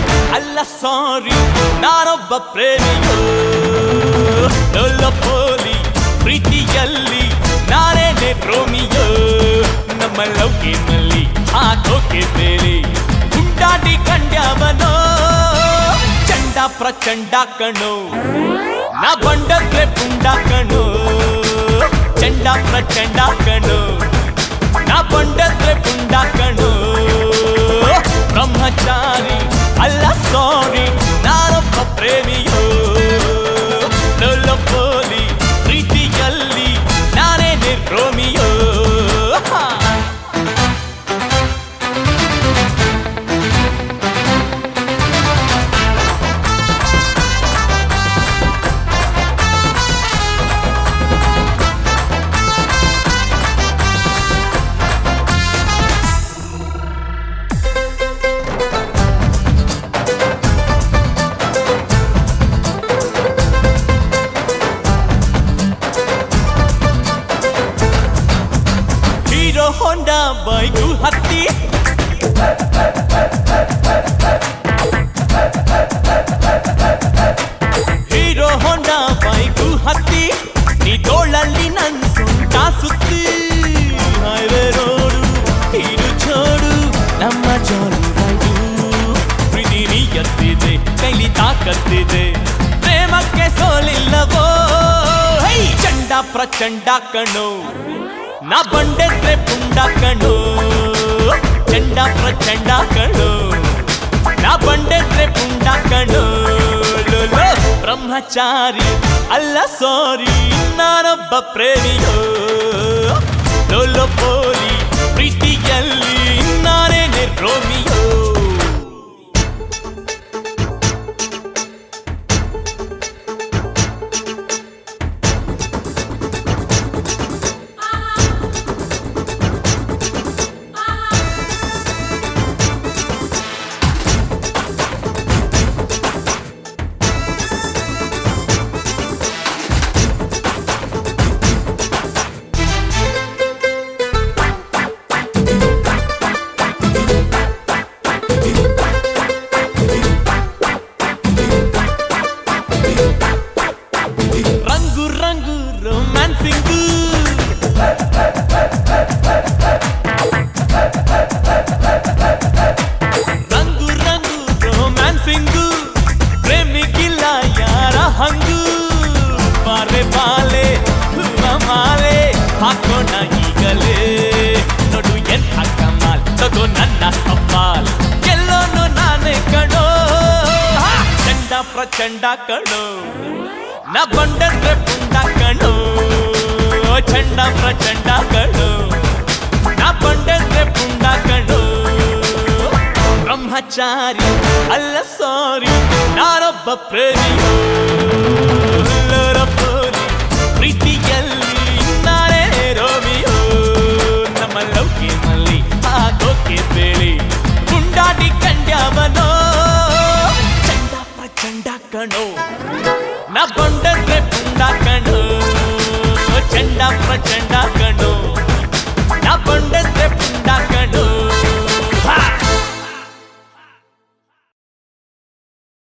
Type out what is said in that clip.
ಅಲ್ಲ ಸಾರಿ ನಾನೊಬ್ಬ ಪ್ರೇಮಿಯೋ ಲೋಲ ಪೋಲಿ ಪ್ರೀತಿಯಲ್ಲಿ ನಾನೇನೆ ರೋಮಿಯೋ ನಮ್ಮ ಲವ್ ಗೇಮಲ್ಲಿ ಹಾಕೋಕೆ ಬೇರೆ ಗುಂಡಾಟಿ ಕಂಡ್ಯಾವನೋ ಚಂಡ ಪ್ರಚಂಡ ಕಣೋ ನಾ ಬಂಡದ್ರೆ ಪುಂಡ ಕಣೋ ಚಂಡ ಪ್ರಚಂಡ ಕಣೋ ನಾ ಬಂಡದ್ರೆ ಪುಂಡ ಕಣೋ ಬ್ರಹ್ಮಚಾರಿ ಅಲ್ಲ ಸಾರಿ ನಾನೊಬ್ಬ ಪ್ರೇಮಿಯೋ ಲೋಲ ಪೋಲಿ ಪ್ರೀತಿಯಲ್ಲಿ ನಾನೇ ನಿರ್ರೋಮಿಯೋ ಹಾ ಹೀರೋ ಹೊಂಡಾ ಬೈಕು ಹತ್ತಿ ಹೀರೋ ಹೊಂಡಾ ಬೈಕು ಹತ್ತಿ ನೀ ತೋಳಲ್ಲಿ ನನ್ ಸೊಂಟ ಸುತ್ತಿ ಹೈವೇ ರೋಡು ಇದು ಚೋಡು ನಮ್ಮ ಜಾಲಿ ರೈಡು ಪ್ರೀತಿ ನೀ ಎತ್ತಿದೆ ಕೈಲಿ ತಾಕತ್ತಿದೆ ಪ್ರೇಮಕ್ಕೆ ಸೋಲಿಲ್ಲವೋ ಹೈ ಚಂಡ ಪ್ರಚಂಡ ಕಣೋ ನಾ ಬಂಡೆದ್ರೆ ಪುಂಡ ಕಣೋ ಚಂಡ ಪ್ರಚಂಡ ಕಣೋ ನಾ ಬಂಡೆದ್ರೆ ಪುಂಡ ಕಣೋ ಲೋಲೋ ಬ್ರಹ್ಮಚಾರಿ ಅಲ್ಲ ಸಾರಿ ನಾನೊಬ್ಬ ಪ್ರೇಮಿಯೋ ಲೋಲೋ ಪೋಲಿ ಪ್ರೀತಿಯಲ್ಲಿ ನಾನೇ ರೋಮಿಯೋ ರಂಗು ರಂಗು ರೊಮ್ಯಾನ್ಸಿಂಗು ರಂಗು ರಂಗು ರೊಮ್ಯಾನ್ಸಿಂಗು ಪ್ರೇಮಿಗಿಲ್ಲ ಯಾರ ಹಂಗು ಬಾರೆ ಬಾಲೆ ಹೂವ ಮಾಲೆ ಹಾಕೋಣ ಈಗಲೇ ನೋಡು ಎಂಥ ಕಮಾಲ್ ತಗೋ ನನ್ನ ಸವಾಲ್ ಎಲ್ಲೋನು ನಾನೇ ಕಣೋ ಹಾ! ಚಂಡ ಪ್ರಚಂಡ ಕಣೋ ನ ಬಂಡದ್ರೆ ಪುಂಡ ಕಣೋ ಚಂಡ ಪ್ರಚಂಡ ಕಣೋ ನ ಬಂಡದ್ರೆ ಪುಂಡ ಕಣೋ ಬ್ರಹ್ಮಚಾರಿ ಅಲ್ಲ ಸಾರಿ ನಾನೊಬ್ಬ ಪ್ರೇಮಿಯೋ ಎಲ್ಲರ ಪೋಲಿ ಪ್ರೀತಿಯಲ್ಲಿ ನಾನೇ ರೋಮಿಯೋ ನಮ್ಮ ಲೌಕಿನಲ್ಲಿ ಹಾಕೋಕೆ ಬೇಳಿ ಗುಂಡಾಟಿ ಕಂಡ್ಯಾವನೋ ಚಂಡ ಪ್ರಚಂಡ ಕಣೋ ನ ಬಂಡದ್ರೆ ಪುಂಡ ಕಣೋ ಚಂಡ ಪ್ರಚಂಡ ಕಣೋ